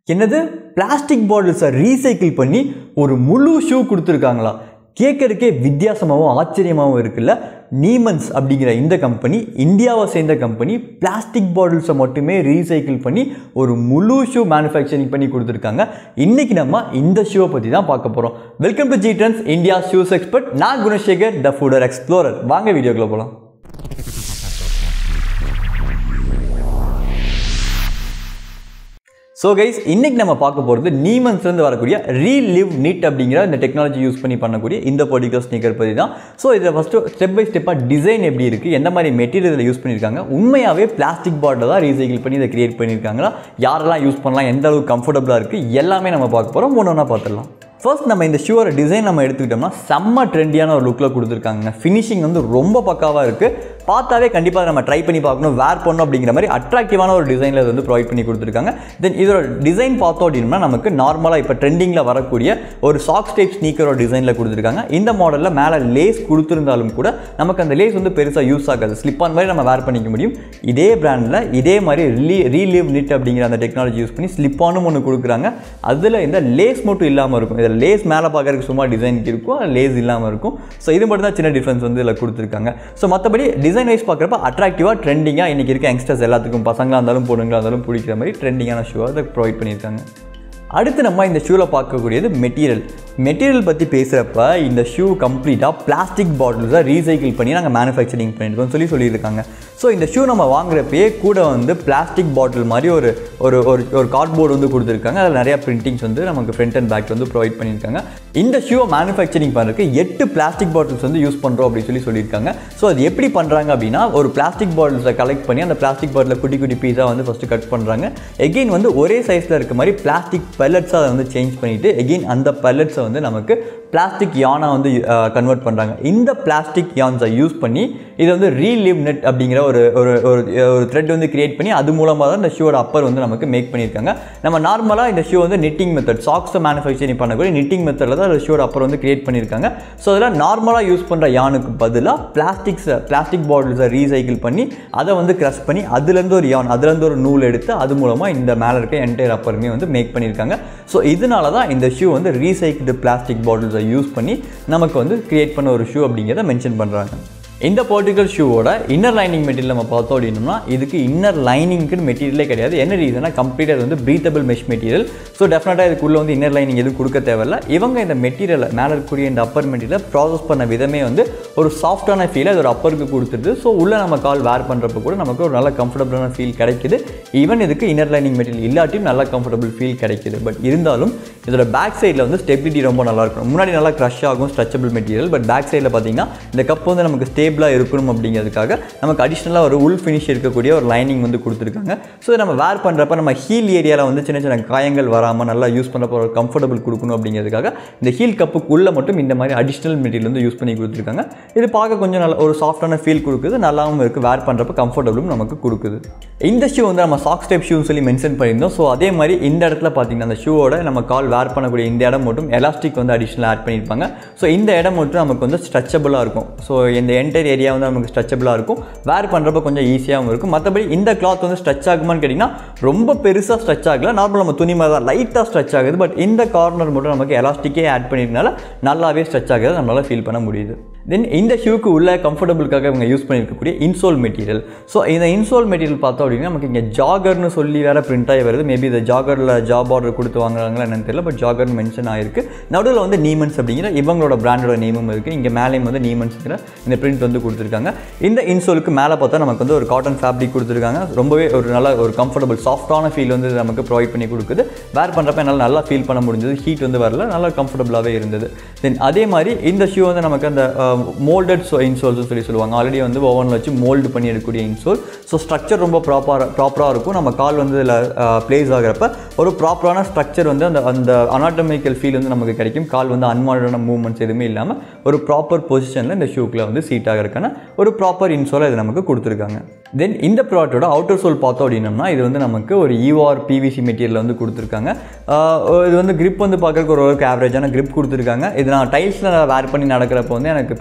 என்னது plastic பாட்டில்ஸை recycle பண்ணி ஒரு முழு ஷூ கொடுத்துருக்காங்களா கேட்கறதுக்கே வித்தியாசமாகவும் ஆச்சரியமாகவும் இருக்குல்ல நீமன்ஸ் அப்படிங்கிற இந்த கம்பெனி இந்தியாவை சேர்ந்த கம்பெனி பிளாஸ்டிக் பாட்டில்ஸை மட்டுமே ரீசைக்கிள் பண்ணி ஒரு முழு ஷூ மேனுஃபேக்சரிங் பண்ணி கொடுத்துருக்காங்க இன்றைக்கி நம்ம இந்த ஷூவை பற்றி தான் பார்க்க போகிறோம் welcome to G Trends India shoes expert நான் குணசேகர் த ஃபுடர் எக்ஸ்ப்ளோரர் வாங்க வீடியோக்குள்ளே போகலாம் ஸோ கைஸ் இன்னைக்கு நம்ம பார்க்க போகிறது நீமன்ஸ்லேருந்து வரக்கூடிய ரீலிவ் நிட் அப்படிங்கிற இந்த டெக்னாலஜி யூஸ் பண்ணி பண்ணக்கூடிய இந்த பர்டிகுலர் ஸ்னீக்கர் பற்றி தான் ஸோ இதில் ஃபஸ்ட்டு ஸ்டெப் பை ஸ்டெப்பாக டிசைன் எப்படி இருக்குது எந்த மாதிரி மெட்டீரியல் இதில் யூஸ் பண்ணியிருக்காங்க உண்மையாகவே பிளாஸ்டிக் பாட்டில் தான் ரீசைக்கிள் பண்ணி இதை கிரியேட் பண்ணியிருக்காங்களா யாரெல்லாம் யூஸ் பண்ணலாம் எந்த அளவுக்கு கம்ஃபர்டபுளாக இருக்குது எல்லாமே நம்ம பார்க்க போகிறோம் ஒன்று ஒன்றா பார்த்துடலாம் ஃபர்ஸ்ட் நம்ம இந்த ஷூவோட டிசைன் நம்ம எடுத்துக்கிட்டோம்னா செம்ம ட்ரெண்டியான ஒரு லுக்கில் கொடுத்துருக்காங்க ஃபினிஷிங் வந்து ரொம்ப பக்காவாக இருக்குது பார்த்தாவே கண்டிப்பாக நம்ம ட்ரை பண்ணி பார்க்கணும் வேர் பண்ணணும் அப்படிங்கிற மாதிரி அட்ராக்டிவான ஒரு டிசைனில் இது வந்து ப்ரொவைட் பண்ணி கொடுத்துருக்காங்க தென் இதோட டிசைன் பார்த்தோம் அப்படின்னா நமக்கு நார்மலாக இப்போ ட்ரெண்டிங்கில் வரக்கூடிய ஒரு சாக்ஸ் டைப் ஸ்னீக்கரோட டிசைனில் கொடுத்துருக்காங்க இந்த மாடலில் மேலே லேஸ் கொடுத்துருந்தாலும் கூட நமக்கு அந்த லேஸ் வந்து பெருசாக யூஸ் ஆகாது ஸ்லிப் ஆன் மாதிரி நம்ம வேர் பண்ணிக்க முடியும் இதே பிராண்டில் இதே மாதிரி ரீ ரீலிவ் நிட் அப்படிங்கிற அந்த டெக்னாலஜி யூஸ் பண்ணி ஸ்லிப் ஆனும் ஒன்று கொடுக்குறாங்க அதில் இந்த லேஸ் மட்டும் இல்லாமல் இருக்கும் இதில் லேஸ் மேலே பார்க்கறதுக்கு சும்மா டிசைனுக்கு இருக்கும் லேஸ் இல்லாமல் இருக்கும் ஸோ இது மட்டும் தான் சின்ன டிஃப்ரென்ஸ் வந்து இதில் கொடுத்துருக்காங்க ஸோ மற்றபடி டிசைன் வைஸ் பார்க்குறப்ப அட்ராக்டிவாக ட்ரெண்டிங்காக இன்றைக்கி இருக்க யங்ஸ்டர்ஸ் எல்லாத்துக்கும் பசங்களாக இருந்தாலும் பொண்ணுங்களாக இருந்தாலும் பிடிக்கிற மாதிரி ட்ரெண்டிங்கான ஷூவாக அதை ப்ரொவைட் பண்ணியிருக்காங்க அடுத்து நம்ம இந்த ஷூவில் பார்க்கக்கூடியது மெட்டீரியல் மெட்டீரியல் பற்றி பேசுகிறப்ப இந்த ஷூ கம்ப்ளீட்டாக பிளாஸ்டிக் பாட்டில்ஸை ரீசைக்கிள் பண்ணி நாங்கள் மேனுஃபேக்சரிங் பண்ணியிருக்கோம் சொல்லி சொல்லியிருக்காங்க ஸோ இந்த ஷூ நம்ம வாங்குறப்பயே கூட வந்து பிளாஸ்டிக் பாட்டில் மாதிரி ஒரு ஒரு ஒரு ஒரு கார்ட்போர்டு வந்து கொடுத்துருக்காங்க அதில் நிறையா பிரிண்டிங்ஸ் வந்து நமக்கு ஃப்ரண்ட் அண்ட் பேக் வந்து ப்ரொவைட் பண்ணியிருக்காங்க இந்த ஷூவை மேனுஃபேக்சரிங் பண்ணுறதுக்கு எட்டு பிளாஸ்டிக் பாட்டில்ஸ் வந்து யூஸ் பண்ணுறோம் அப்படின்னு சொல்லி சொல்லியிருக்காங்க ஸோ அது எப்படி பண்ணுறாங்க அப்படின்னா ஒரு பிளாஸ்டிக் பாட்டில்ஸை கலெக்ட் பண்ணி அந்த பிளாஸ்டிக் பாட்டில் குட்டி குட்டி பீஸாக வந்து ஃபஸ்ட்டு கட் பண்ணுறாங்க எகெயின் வந்து ஒரே சைஸில் இருக்க மாதிரி பிளாஸ்டிக் பெல்லட்ஸாக அதை வந்து சேஞ்ச் பண்ணிவிட்டு எகெயின் அந்த பெல்லட்ஸை வந்து நமக்கு பிளாஸ்டிக் யானை வந்து கன்வெர்ட் பண்ணுறாங்க இந்த பிளாஸ்டிக் யான்ஸை யூஸ் பண்ணி இதை வந்து ரீலிவ் நெட் அப்படிங்கிற ஒரு ஒரு ஒரு ஒரு த்ரெட் வந்து கிரியேட் பண்ணி அது மூலமாக தான் இந்த ஷூவோட அப்பர் வந்து நமக்கு மேக் பண்ணியிருக்காங்க நம்ம நார்மலாக இந்த ஷூ வந்து நிட்டிங் மெத்தட் சாக்ஸை மேனுஃபேக்சரிங் பண்ணக்கூடிய நிட்டிங் மெத்தடில் தான் ஷூவோட அப்பர் வந்து கிரியேட் பண்ணியிருக்காங்க ஸோ அதில் நார்மலாக யூஸ் பண்ணுற யானுக்கு பதிலாக பிளாஸ்டிக்ஸை பிளாஸ்டிக் பாட்டில்ஸை ரீசைக்கிள் பண்ணி அதை வந்து க்ரஷ் பண்ணி அதுலேருந்து ஒரு யான் அதுலேருந்து ஒரு நூல் எடுத்து அது மூலமாக இந்த மேலே இருக்க என்டையர் அப்பருமே வந்து மேக் பண்ணியிருக்காங்க ஸோ இதனால தான் இந்த ஷூ வந்து ரீசைக்கிள்டு பிளாஸ்டிக் பாட்டில்ஸை யூஸ் பண்ணி நமக்கு வந்து கிரியேட் பண்ண ஒரு ஷூ அப்படிங்கிறத மென்ஷன் பண்ணுறாங்க இந்த பர்டிகுலர் ஷூவோட இன்னர் லைனிங் மெட்டீரியல் நம்ம பார்த்தோம் அப்படின்னோம்னா இதுக்கு இன்னர் லைனிங்க்குன்னு மெட்டீரியலே கிடையாது என்ன ரீசனா கம்ப்ளீட்டாக வந்து ப்ரீத்தபிள் மெஷ் மெட்டீரியல் ஸோ டெஃபினட்டாக இதுக்குள்ளே வந்து இன்னர் லைனிங் எதுவும் கொடுக்க தேவையில்ல இவங்க இந்த மெட்டீரியலை மேலே இருக்கக்கூடிய இந்த அப்பர் மெட்டீரியலை ப்ராசஸ் பண்ண விதமே வந்து ஒரு சாஃப்டான ஃபீல் அது ஒரு அப்பருக்கு கொடுத்துருது ஸோ உள்ளே நம்ம கால் வேர் பண்ணுறப்ப கூட நமக்கு ஒரு நல்ல கம்ஃபர்டபுளான ஃபீல் கிடைக்குது ஈவன் இதுக்கு இன்னர் லைனிங் மெட்டீரியல் இல்லாட்டியும் நல்ல கம்ஃபர்டபுள் ஃபீல் கிடைக்குது பட் இருந்தாலும் இதோட பேக் சைடில் வந்து ஸ்டெபிலிட்டி ரொம்ப நல்லா இருக்கும் முன்னாடி நல்லா க்ரஷ் ஆகும் ஸ்ட்ரெச்சபிள் மெட்டீரியல் பட் பேக் சைடில் பார்த்தீங்கன்னா இந்த கப் வந்து நமக்கு ஸ்டேபிளாக இருக்கணும் அப்படிங்கிறதுக்காக நமக்கு அடிஷ்னலாக ஒரு உள் ஃபினிஷ் இருக்கக்கூடிய ஒரு லைனிங் வந்து கொடுத்துருக்காங்க ஸோ நம்ம வேர் பண்ணுறப்ப நம்ம ஹீல் ஏரியாவில் வந்து சின்ன சின்ன காயங்கள் வராமல் நல்லா யூஸ் பண்ணுறப்ப ஒரு கம்ஃபர்டபுள் கொடுக்கணும் அப்படிங்கிறதுக்காக இந்த ஹீல் கப்புக்குள்ளே மட்டும் இந்த மாதிரி அடிஷ்னல் மெட்டீரியல் வந்து யூஸ் பண்ணி கொடுத்துருக்காங்க இது பார்க்க கொஞ்சம் நல்ல ஒரு சாஃப்டான ஃபீல் கொடுக்குது நல்லாவும் இருக்குது வேர் பண்ணுறப்ப கம்ஃபர்டபுளும் நமக்கு கொடுக்குது இந்த ஷூ வந்து நம்ம சாக்ஸ் டைப் ஷூ சொல்லி மென்ஷன் பண்ணியிருந்தோம் ஸோ அதே மாதிரி இந்த இடத்துல பார்த்தீங்கன்னா அந்த ஷூவோட நம்ம கால் வேர் பண்ணக்கூடிய இந்த இடம் மட்டும் எலாஸ்டிக் வந்து அடிஷ்னல் ஆட் பண்ணியிருப்பாங்க ஸோ இந்த இடம் மட்டும் நமக்கு வந்து ஸ்ட்ரெச்சபிளாக இருக்கும் ஸோ இந்த என்டையர் ஏரியா வந்து நமக்கு ஸ்ட்ரெச்சபிளாக இருக்கும் வேர் பண்ணுறப்ப கொஞ்சம் ஈஸியாகவும் இருக்கும் மற்றபடி இந்த கிளாத் வந்து ஸ்ட்ரெச் ஆகுமான்னு கேட்டிங்கன்னா ரொம்ப பெருசாக ஸ்ட்ரெச் ஆகல நார்மல் நம்ம துணி மாதிரி தான் லைட்டாக ஸ்ட்ரெச் ஆகுது பட் இந்த கார்னர் மட்டும் நமக்கு எலாஸ்டிக்கே ஆட் பண்ணியிருந்தனால நல்லாவே ஸ்ட்ரெச் ஆகுது நம்மளால் ஃபீல் பண்ண முடியுது தென் இந்த ஷூக்கு உள்ள கம்ஃபர்டபுளுக்காக இவங்க யூஸ் பண்ணியிருக்கக்கூடிய இன்சோல் மெட்டீரியல் ஸோ இந்த இன்சோல் மெட்டீரியல் பார்த்தோம் அப்படின்னா நமக்கு இங்கே ஜாகர்னு சொல்லி வேறு பிரிண்ட் ஆகி வருது மேபி இந்த ஜாகரில் ஜாப் ஆர்டர் கொடுத்து வாங்குறாங்களா என்னன்னு தெரியல பட் ஜாகர்னு மென்ஷன் ஆயிருக்கு நடுவில் வந்து நீமன்ஸ் அப்படிங்கிற இவங்களோட பிராண்டோட நேமும் இருக்குது இங்கே மேலேயும் வந்து நீமன்ஸ்ங்கிற இந்த பிரிண்ட் வந்து கொடுத்துருக்காங்க இந்த இன்சோலுக்கு மேலே பார்த்தா நமக்கு வந்து ஒரு காட்டன் ஃபேப்ரிக் கொடுத்துருக்காங்க ரொம்பவே ஒரு நல்ல ஒரு கம்ஃபர்டபுள் சாஃப்டான ஃபீல் வந்து நமக்கு ப்ரொவைட் பண்ணி கொடுக்குது வேர் பண்ணுறப்ப என்னால் நல்லா ஃபீல் பண்ண முடிஞ்சது ஹீட் வந்து வரல நல்லா கம்ஃபர்டபுளாகவே இருந்தது தென் அதே மாதிரி இந்த ஷூ வந்து நமக்கு அந்த மோல்டட் ஸோ இன்சோல்ஸ்னு சொல்லி சொல்லுவாங்க ஆல்ரெடி வந்து ஓவனில் வச்சு மோல்டு பண்ணி எடுக்கக்கூடிய இன்சோல் ஸோ ஸ்ட்ரக்சர் ரொம்ப ப்ராப்பராக ப்ராப்பராக இருக்கும் நம்ம கால் வந்து இதில் ப்ளேஸ் ஆகிறப்ப ஒரு ப்ராப்பரான ஸ்ட்ரக்சர் வந்து அந்த அந்த அனாட்டமிக்கல் ஃபீல் வந்து நமக்கு கிடைக்கும் கால் வந்து அன்வான்டான மூவ்மெண்ட்ஸ் எதுவுமே இல்லாமல் ஒரு ப்ராப்பர் பொசிஷனில் இந்த ஷூக்கில் வந்து சீட் ஆகிறதுக்கான ஒரு ப்ராப்பர் இன்சோலை இது நமக்கு கொடுத்துருக்காங்க தென் இந்த ப்ராடக்ட்டோட அவுட்டர் சோல் பார்த்தோம் அப்படின்னம்னா இது வந்து நமக்கு ஒரு யூஆர் பிவிசி மெட்டீரியல் வந்து கொடுத்துருக்காங்க இது வந்து grip வந்து பார்க்கறதுக்கு ஓரளவுக்கு ஆவரேஜான grip கொடுத்துருக்காங்க இது நான் டைல்ஸில் வேர் பண்ணி நடக்கிறப்ப வந்து எனக்கு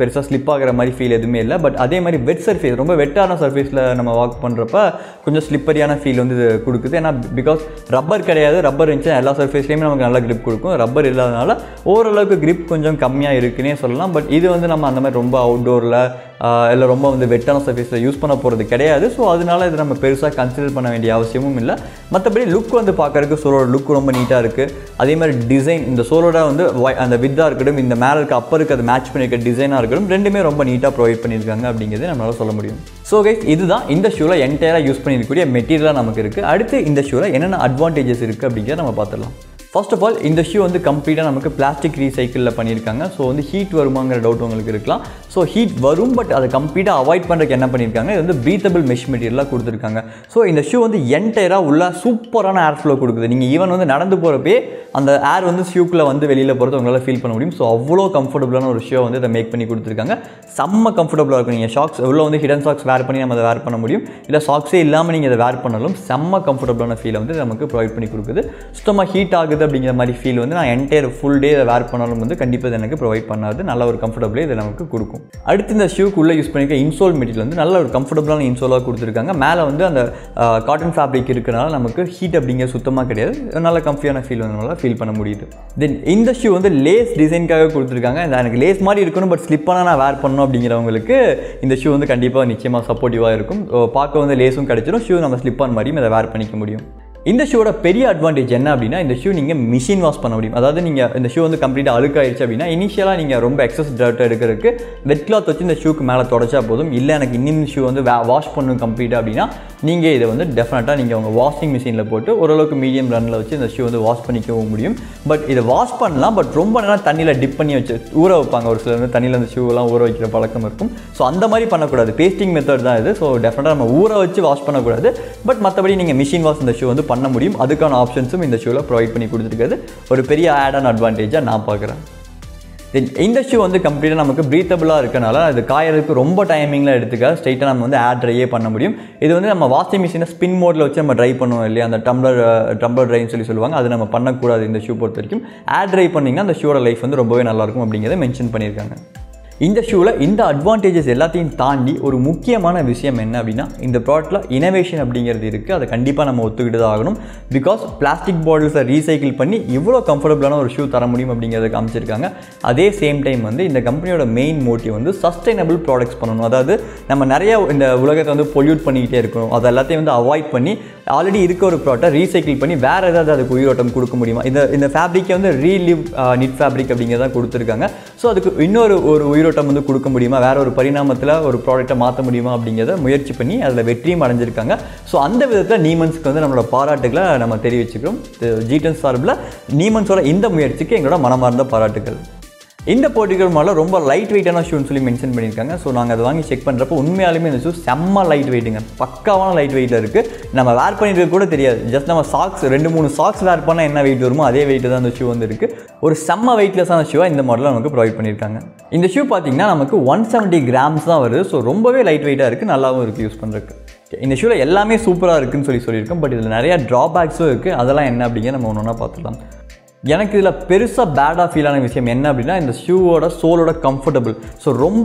பெருசாக ஸ்லிப் ஆகிற மாதிரி ஃபீல் எதுவுமே இல்லை பட் அதே மாதிரி வெட் சர்ஃபேஸ் ரொம்ப வெட்டான சர்ஃபேஸில் நம்ம வாக் பண்ணுறப்ப கொஞ்சம் ஸ்லிப்பரியான ஃபீல் வந்து இது கொடுக்குது ஏன்னா பிகாஸ் ரப்பர் கிடையாது ரப்பர் இருந்துச்சு எல்லா சர்ஃபேஸ்லேயுமே நமக்கு நல்ல grip கொடுக்கும் ரப்பர் இல்லாதனால ஓரளவுக்கு grip கொஞ்சம் கம்மியாக இருக்குன்னே சொல்லலாம் பட் இது வந்து நம்ம அந்த மாதிரி ரொம்ப அவுட்டோரில் இல்லை ரொம்ப வந்து வெட்டான சர்ஃபேஸில் யூஸ் பண்ண போகிறது கிடையாது ஸோ அதனால இது நம்ம பெருசாக கன்சிடர் பண்ண வேண்டிய அவசியமும் இல்லை மற்றபடி லுக் வந்து பார்க்கறதுக்கு சோலோட லுக் ரொம்ப நீட்டாக இருக்குது அதே மாதிரி டிசைன் இந்த சோலோட வந்து wi- அந்த வித்தாக இருக்கட்டும் இந்த மேலே இருக்க அப்பர் இருக்க அது மேட்ச் பண்ணியிருக்க டிசைனாக இருக்கட்டும் ரெண்டுமே ரொம்ப நீட்டாக ப்ரொவைட் பண்ணியிருக்காங்க அப்படிங்கிறது நம்மளால சொல்ல முடியும் ஸோ கைஸ் இதுதான் இந்த ஷூவில் என்டையராக யூஸ் பண்ணியிருக்கக்கூடிய மெட்டீரியலாக நமக்கு இருக்குது அடுத்து இந்த ஷூவில் என்னென்ன அட்வான்டேஜஸ் இருக்குது அப்படிங்கிறத நம்ம பார்த்துடலாம் ஃபர்ஸ்ட் ஆஃப் ஆல் இந்த ஷூ வந்து கம்ப்ளீட்டாக நமக்கு பிளாஸ்டிக் ரீசைக்கிளில் பண்ணியிருக்காங்க ஸோ வந்து ஹீட் வருமாங்கிற டவுட் உங்களுக்கு இருக்கலாம் ஸோ ஹீட் வரும் பட் அதை கம்ப்ளீட்டாக அவாய்ட் பண்ணுறதுக்கு என்ன பண்ணியிருக்காங்க இது வந்து ப்ரீத்தபிள் மெஷ் மெட்டீரியலாக கொடுத்துருக்காங்க ஸோ இந்த ஷூ வந்து என்டையராக உள்ள சூப்பரான ஏர் ஃப்ளோ கொடுக்குது நீங்கள் ஈவன் வந்து நடந்து போகிறப்பே அந்த ஏர் வந்து ஷூக்குள்ளே வந்து வெளியில் போகிறது உங்களால் ஃபீல் பண்ண முடியும் ஸோ அவ்வளோ கம்ஃபர்டபுளான ஒரு ஷூ வந்து இதை மேக் பண்ணி கொடுத்துருக்காங்க செம்ம கம்ஃபர்டபுளாக இருக்கும் நீங்கள் ஷாக்ஸ் உள்ள வந்து ஹிடன் சாக்ஸ் வேர் பண்ணி நம்ம அதை வேர் பண்ண முடியும் இல்லை சாக்ஸே இல்லாமல் நீங்கள் அதை வேர் பண்ணாலும் செம்ம கம்ஃபர்டபுளான ஃபீலை வந்து இது நமக்கு ப்ரொவைட் பண்ணி கொடுக்குது சுத்தமாக ஹீட் ஆகுது அப்படிங்கிற மாதிரி ஃபீல் வந்து நான் என்டையர் ஃபுல் டே இதை வேர் பண்ணாலும் வந்து கண்டிப்பாக இது எனக்கு ப்ரொவைட் பண்ணாது நல்ல ஒரு கம்ஃபர்டபுளே இது நமக்கு கொடுக்கும் அடுத்து இந்த ஷூக்குள்ளே யூஸ் பண்ணிக்க இன்சோல் மெட்டீரியல் வந்து நல்ல ஒரு கம்ஃபர்டபுளான இன்சோலாக கொடுத்துருக்காங்க மேலே வந்து அந்த காட்டன் ஃபேப்ரிக் இருக்கனால நமக்கு ஹீட் அப்படிங்கிற சுத்தமாக கிடையாது நல்ல கம்ஃபியான ஃபீல் வந்து நம்மளால் ஃபீல் பண்ண முடியுது தென் இந்த ஷூ வந்து லேஸ் டிசைனுக்காக கொடுத்துருக்காங்க இந்த எனக்கு லேஸ் மாதிரி இருக்கணும் பட் ஸ்லிப்பான நான் வேர் பண்ணணும் அப்படிங்கிறவங்களுக்கு இந்த ஷூ வந்து கண்டிப்பாக நிச்சயமாக சப்போர்ட்டிவாக இருக்கும் So, பார்க்க வந்து லேஸும் கிடைச்சிடும் ஷூ நம்ம ஸ்லிப்பான் மாதிரியும் இதை வேர் பண்ணிக்க முடியும் இந்த ஷூவோட பெரிய அட்வான்டேஜ் என்ன அப்படின்னா இந்த ஷூ நீங்கள் மிஷின் வாஷ் பண்ண முடியும் அதாவது நீங்கள் இந்த ஷூ வந்து கம்ப்ளீட்டாக அழுக்காயிருச்சு அப்படின்னா இனிஷியலாக நீங்கள் ரொம்ப எக்ஸஸ் டர்ட் எடுக்கிறதுக்கு வெட் கிளாத் வச்சு இந்த ஷூக்கு மேலே தொடச்சா போதும் இல்லை எனக்கு இன்னும் ஷூ வந்து வாஷ் பண்ணணும் கம்ப்ளீட்டாக அப்படின்னா நீங்கள் இதை வந்து டெஃபினட்டாக நீங்கள் உங்கள் வாஷிங் மிஷினில் போட்டு ஓரளவுக்கு மீடியம் ரன்னில் வச்சு இந்த ஷூ வந்து வாஷ் பண்ணிக்கவும் முடியும் பட் இதை வாஷ் பண்ணலாம் பட் ரொம்ப நேரம் தண்ணியில் டிப் பண்ணி வச்சு ஊற வைப்பாங்க ஒரு சிலர் வந்து தண்ணியில் அந்த ஷூவெல்லாம் ஊற வைக்கிற பழக்கம் இருக்கும் ஸோ அந்த மாதிரி பண்ணக்கூடாது பேஸ்டிங் மெத்தட் தான் இது ஸோ டெஃபினட்டாக நம்ம ஊற வச்சு வாஷ் பண்ணக்கூடாது பட் மற்றபடி நீங்கள் மிஷின் வாஷ் இந்த ஷூ வந்து பண்ண முடியும் அதுக்கான ஆப்ஷன்ஸும் இந்த ஷூவில் ப்ரொவைட் பண்ணி கொடுத்துருக்காது ஒரு பெரிய ஆட் ஆன் அட்வான்டேஜாக நான் பார்க்குறேன் தென் இந்த ஷூ வந்து கம்ப்ளீட்டாக நமக்கு ப்ரீத்தபிளாக இருக்கனால அது காயறதுக்கு ரொம்ப டைமிங்கில் எடுத்துக்க ஸ்ட்ரைட்டாக நம்ம வந்து ஏர் ட்ரையே பண்ண முடியும் இது வந்து நம்ம வாஷிங் மிஷினை ஸ்பின் மோடில் வச்சு நம்ம ட்ரை பண்ணுவோம் இல்லையா அந்த டம்ளர் டம்ளர் ட்ரைன்னு சொல்லி சொல்லுவாங்க அது நம்ம பண்ணக்கூடாது இந்த ஷூ பொறுத்த வரைக்கும் ஏர் ட்ரை பண்ணிங்கன்னா அந்த ஷூவோட லைஃப் வந்து ரொம்பவே நல்லாயிருக்கும் அப்படிங்கிறத மென்ஷன் பண்ணியிருக்காங்க இந்த ஷூவில் இந்த அட்வான்டேஜஸ் எல்லாத்தையும் தாண்டி ஒரு முக்கியமான விஷயம் என்ன அப்படின்னா இந்த ப்ராடக்ட்டில் இனோவேஷன் அப்படிங்கிறது இருக்குது அதை கண்டிப்பாக நம்ம ஒத்துக்கிட்டு தான் ஆகணும் பிகாஸ் பிளாஸ்டிக் பாட்டில்ஸை ரீசைக்கிள் பண்ணி இவ்வளோ கம்ஃபர்டபுளான ஒரு ஷூ தர முடியும் அப்படிங்கிறத காமிச்சிருக்காங்க அதே சேம் டைம் வந்து இந்த கம்பெனியோட மெயின் மோட்டிவ் வந்து சஸ்டைனபிள் ப்ராடக்ட்ஸ் பண்ணணும் அதாவது நம்ம நிறைய இந்த உலகத்தை வந்து பொல்யூட் பண்ணிக்கிட்டே இருக்கணும் அதை எல்லாத்தையும் வந்து அவாய்ட் பண்ணி ஆல்ரெடி இருக்க ஒரு ப்ராடக்ட்டை ரீசைக்கிள் பண்ணி வேறு ஏதாவது அதுக்கு உயிரோட்டம் கொடுக்க முடியுமா இந்த இந்த ஃபேப்ரிக்கை வந்து ரீலிவ் நிட் ஃபேப்ரிக் அப்படிங்கிறத கொடுத்துருக்காங்க ஸோ அதுக்கு இன்னொரு ஒரு உயிரோட்டம் வந்து கொடுக்க முடியுமா வேற ஒரு பரிணாமத்தில் ஒரு ப்ராடக்ட்டை மாற்ற முடியுமா அப்படிங்கிறத முயற்சி பண்ணி அதில் வெற்றியும் அடைஞ்சிருக்காங்க ஸோ அந்த விதத்தில் நீமன்ஸ்க்கு வந்து நம்மளோட பாராட்டுகளை நம்ம தெரிவிச்சுக்கிறோம் ஜீட்டன் சார்பில் நீமன்ஸோட இந்த முயற்சிக்கு எங்களோட மனமார்ந்த பாராட்டுகள் இந்த போட்டிகள் மேலே ரொம்ப லைட் வெயிட்டான ஷூன்னு சொல்லி மென்ஷன் பண்ணியிருக்காங்க ஸோ நாங்கள் அதை வாங்கி செக் பண்ணுறப்போ உண்மையாலுமே இந்த ஷூ செம்ம லைட் வெயிட்டுங்க பக்காவான லைட் வெயிட்டில் இருக்குது நம்ம வேர் பண்ணிட்டு கூட தெரியாது ஜஸ்ட் நம்ம சாக்ஸ் ரெண்டு மூணு சாக்ஸ் வேர் பண்ணால் என்ன வெயிட் வருமோ அதே வெயிட் தான் அந்த ஷூ வந்து இருக்குது ஒரு செம்ம வெயிட்லெஸ்ஸான ஷூவாக இந்த மாடலில் நமக்கு ப்ரொவைட் பண்ணியிருக்காங்க இந்த ஷூ பார்த்தீங்கன்னா நமக்கு ஒன் செவன்ட்டி கிராம்ஸ் தான் வருது ஸோ ரொம்பவே லைட் வெயிட்டாக இருக்குது நல்லாவும் இருக்குது யூஸ் பண்ணுறதுக்கு இந்த ஷூவில் எல்லாமே சூப்பராக இருக்குன்னு சொல்லி சொல்லியிருக்கோம் பட் இதில் நிறையா ட்ராபேக்ஸும் இருக்குது அதெல்லாம் என்ன அப்படிங்கிற நம்ம ஒன்று ஒன்றா பார்த்துக்கலாம் எனக்கு இதில் பெருசாக பேடாக ஃபீலான விஷயம் என்ன அப்படின்னா இந்த ஷூவோட சோலோட கம்ஃபர்டபுள் ஸோ ரொம்ப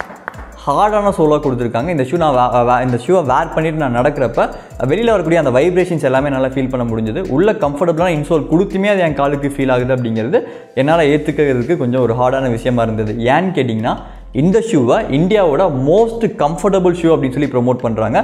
ஹார்டான சோலாக கொடுத்துருக்காங்க இந்த ஷூ நான் வே- வே- இந்த ஷூவை வேர் பண்ணிட்டு நான் நடக்கிறப்ப வெளியில் வரக்கூடிய அந்த வைப்ரேஷன்ஸ் எல்லாமே நல்லா ஃபீல் பண்ண முடிஞ்சது உள்ள கம்ஃபர்டபுளான இன்சோல் கொடுத்துமே அது என் காலுக்கு ஃபீல் ஆகுது அப்படிங்கிறது என்னால் ஏற்றுக்கிறதுக்கு கொஞ்சம் ஒரு ஹார்டான விஷயமா இருந்தது ஏன்னு கேட்டிங்கன்னா இந்த ஷூவை இந்தியாவோட மோஸ்ட் கம்ஃபர்டபுள் ஷூ அப்படின்னு சொல்லி ப்ரோமோட் பண்ணுறாங்க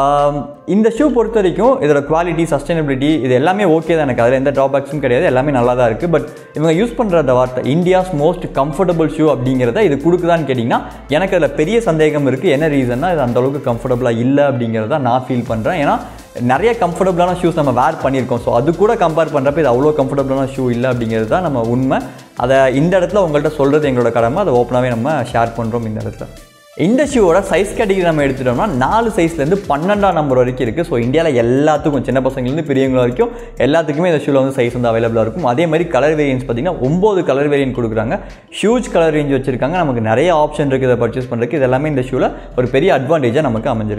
இந்த ஷூ பொறுத்த வரைக்கும் இதோட குவாலிட்டி சஸ்டைனபிலிட்டி இது எல்லாமே ஓகே தான் எனக்கு அதில் எந்த ட்ராபேக்ஸும் கிடையாது எல்லாமே நல்லா தான் இருக்குது பட் இவங்க யூஸ் பண்ணுற அந்த வார்த்தை இந்தியாஸ் மோஸ்ட் கம்ஃபர்டபுள் ஷூ அப்படிங்கிறத இது கொடுக்குதான்னு கேட்டிங்கன்னா எனக்கு அதில் பெரிய சந்தேகம் இருக்குது என்ன ரீசன்னா இது அந்த அளவுக்கு கம்ஃபர்டபுளாக இல்லை அப்படிங்கிறத நான் ஃபீல் பண்ணுறேன் ஏன்னா நிறைய கம்ஃபர்டபுளான ஷூஸ் நம்ம வேர் பண்ணியிருக்கோம் ஸோ அது கூட கம்பேர் பண்ணுறப்ப இது அவ்வளோ கம்ஃபர்டபுளான ஷூ இல்லை அப்படிங்கிறது தான் நம்ம உண்மை அதை இந்த இடத்துல உங்கள்கிட்ட சொல்கிறது எங்களோட கடமை அதை ஓப்பனாகவே நம்ம ஷேர் பண்ணுறோம் இந்த இடத்துல இந்த ஷூவோட சைஸ் கேட்டகரி நம்ம எடுத்துட்டோம்னா நாலு சைஸ்லேருந்து பன்னெண்டாம் நம்பர் வரைக்கும் இருக்குது ஸோ இந்தியாவில் எல்லாத்துக்கும் சின்ன பசங்கள்லேருந்து பெரியவங்க வரைக்கும் எல்லாத்துக்குமே இந்த ஷூவில் வந்து சைஸ் வந்து அவைலபிளாக இருக்கும் அதே மாதிரி கலர் வேரியன்ஸ் பார்த்தீங்கன்னா ஒம்பது கலர் வேரியன்ட் கொடுக்குறாங்க ஹியூஜ் கலர் ரேஞ்ச் வச்சிருக்காங்க நமக்கு நிறைய ஆப்ஷன் இருக்குது இதை பர்ச்சேஸ் பண்ணுறதுக்கு இது எல்லாமே இந்த ஷூவில் ஒரு பெரிய அட்வான்டேஜாக நமக்கு அமைஞ்சிருக்கு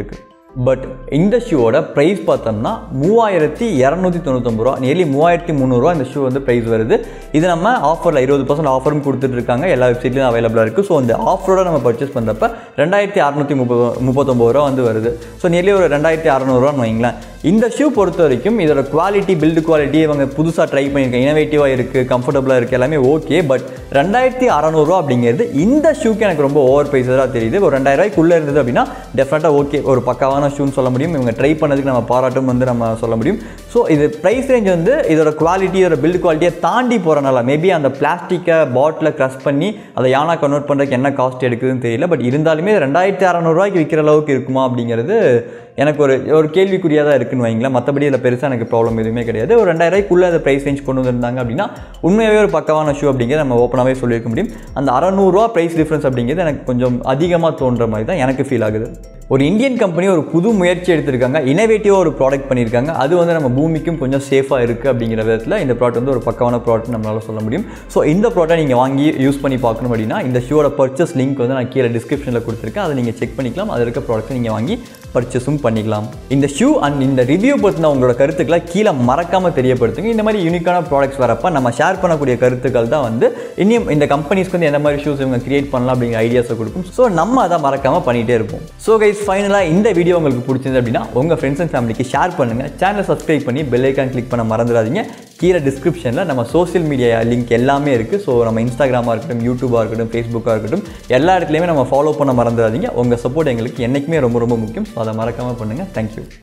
பட் இந்த ஷூவோட ப்ரைஸ் பார்த்தோம்னா மூவாயிரத்தி இரநூத்தி தொண்ணூத்தொம்பது ரூபா நியர்லி மூவாயிரத்தி முந்நூறுரூவா இந்த ஷூ வந்து ப்ரைஸ் வருது இது நம்ம ஆஃபரில் இருபது பர்சன்ட் ஆஃபரும் கொடுத்துட்டு இருக்காங்க எல்லா வெப்சைட்லையும் அவைலபிளாக இருக்குது ஸோ அந்த ஆஃபரோட நம்ம பர்ச்சேஸ் பண்ணுறப்ப ரெண்டாயிரத்தி அறநூற்றி முப்பது முப்பத்தொம்பது ரூபா வந்து வருது ஸோ நியர்லி ஒரு ரெண்டாயிரத்தி அறநூறுவான்னு வைங்களேன் இந்த ஷூ பொறுத்த வரைக்கும் இதோட குவாலிட்டி பில்டு குவாலிட்டி இவங்க புதுசாக ட்ரை பண்ணியிருக்காங்க இனோவேட்டிவாக இருக்குது கம்ஃபர்டபுளாக இருக்குது எல்லாமே ஓகே பட் ரெண்டாயிரத்தி அறநூறுவா அப்படிங்கிறது இந்த ஷூக்கு எனக்கு ரொம்ப ஓவர் ப்ரைஸாக தெரியுது ஒரு ரெண்டாயிரம் ரூபாய்க்குள்ளே இருந்தது அப்படின்னா டெஃபினட்டாக ஓகே ஒரு பக்காவான ஷூன்னு சொல்ல முடியும் இவங்க ட்ரை பண்ணதுக்கு நம்ம பாராட்டும் வந்து நம்ம சொல்ல முடியும் ஸோ இது ப்ரைஸ் ரேஞ்ச் வந்து இதோட குவாலிட்டி இதோட பில்டு குவாலிட்டியை தாண்டி போகிறனால மேபி அந்த பிளாஸ்டிக்கை பாட்டிலை க்ரஷ் பண்ணி அதை யானா கன்வெர்ட் பண்ணுறதுக்கு என்ன காஸ்ட் எடுக்குதுன்னு தெரியல பட் இருந்தாலுமே ரெண்டாயிரத்தி அறநூறுவாய்க்கு விற்கிற அளவுக்கு இருக்குமா அப்படிங்கிறது எனக்கு ஒரு ஒரு கேள்விக்குறியாக தான் இருக்குன்னு வைங்களேன் மற்றபடி இதில் பெருசாக எனக்கு ப்ராப்ளம் எதுவுமே கிடையாது ஒரு ரெண்டாயிரூபாய்க்குள்ளே அந்த ப்ரைஸ் ரேஞ்ச் கொண்டு வந்திருந்தாங்க அப்படின்னா உண்மையாகவே ஒரு பக்கவான ஷூ அப்படிங்கிறது நம்ம ஓப்பனாகவே சொல்லியிருக்க முடியும் அந்த அறநூறுவா ப்ரைஸ் டிஃப்ரென்ஸ் அப்படிங்கிறது எனக்கு கொஞ்சம் அதிகமாக தோன்ற மாதிரி தான் எனக்கு ஃபீல் ஆகுது ஒரு இந்தியன் கம்பெனி ஒரு புது முயற்சி எடுத்திருக்காங்க இனோவேட்டிவாக ஒரு ப்ராடக்ட் பண்ணியிருக்காங்க அது வந்து நம்ம பூமிக்கும் கொஞ்சம் சேஃபாக இருக்குது அப்படிங்கிற விதத்தில் இந்த ப்ராடக்ட் வந்து ஒரு பக்கவான ப்ராடக்ட் நம்மளால சொல்ல முடியும் ஸோ இந்த ப்ராடக்ட் நீங்கள் வாங்கி யூஸ் பண்ணி பார்க்கணும் அப்படின்னா இந்த ஷூவோட பர்ச்சேஸ் லிங்க் வந்து நான் கீழே டிஸ்கிரிப்ஷனில் கொடுத்துருக்கேன் அதை நீங்கள் செக் பண்ணிக்கலாம் அதில் இருக்க ப்ராடக்ட்டை நீங்கள் வாங்கி பர்ச்சேஸும் பண்ணிக்கலாம் இந்த ஷூ அண்ட் இந்த ரிவ்யூ பற்றின உங்களோட கருத்துக்களை கீழே மறக்காமல் தெரியப்படுத்துங்க இந்த மாதிரி யூனிக்கான ப்ராடக்ட்ஸ் வரப்போ நம்ம ஷேர் பண்ணக்கூடிய கருத்துக்கள் தான் வந்து இன்னும் இந்த கம்பெனிஸ்க்கு வந்து எந்த மாதிரி ஷூஸ் இவங்க கிரியேட் பண்ணலாம் அப்படிங்கிற ஐடியாஸை கொடுக்கும் ஸோ நம்ம அதை மறக்காமல் பண்ணிகிட்டே இருப்போம் ஸோ கைஸ் ஃபைனலாக இந்த வீடியோ உங்களுக்கு பிடிச்சிருந்து அப்படின்னா உங்கள் ஃப்ரெண்ட்ஸ் அண்ட் ஃபேமிலிக்கு ஷேர் பண்ணுங்கள் சேனலை சப்ஸ்கிரைப் பண்ணி பெல் ஐக்கான் கிளிக் பண்ண மறந்துடாதீங்க கீழே டிஸ்கிரிப்ஷனில் நம்ம சோஷியல் மீடியா லிங்க் எல்லாமே இருக்குது ஸோ நம்ம இன்ஸ்டாகிராமாக இருக்கட்டும் யூடியூபாக இருக்கட்டும் ஃபேஸ்புக்காக இருக்கட்டும் எல்லா இடத்துலையுமே நம்ம ஃபாலோ பண்ண மறந்துடாதீங்க உங்கள் சப்போர்ட் எங்களுக்கு என்றைக்குமே ரொம்ப ரொம்ப முக்கியம் ஸோ அதை மறக்காமல் பண்ணுங்கள் தேங்க்யூ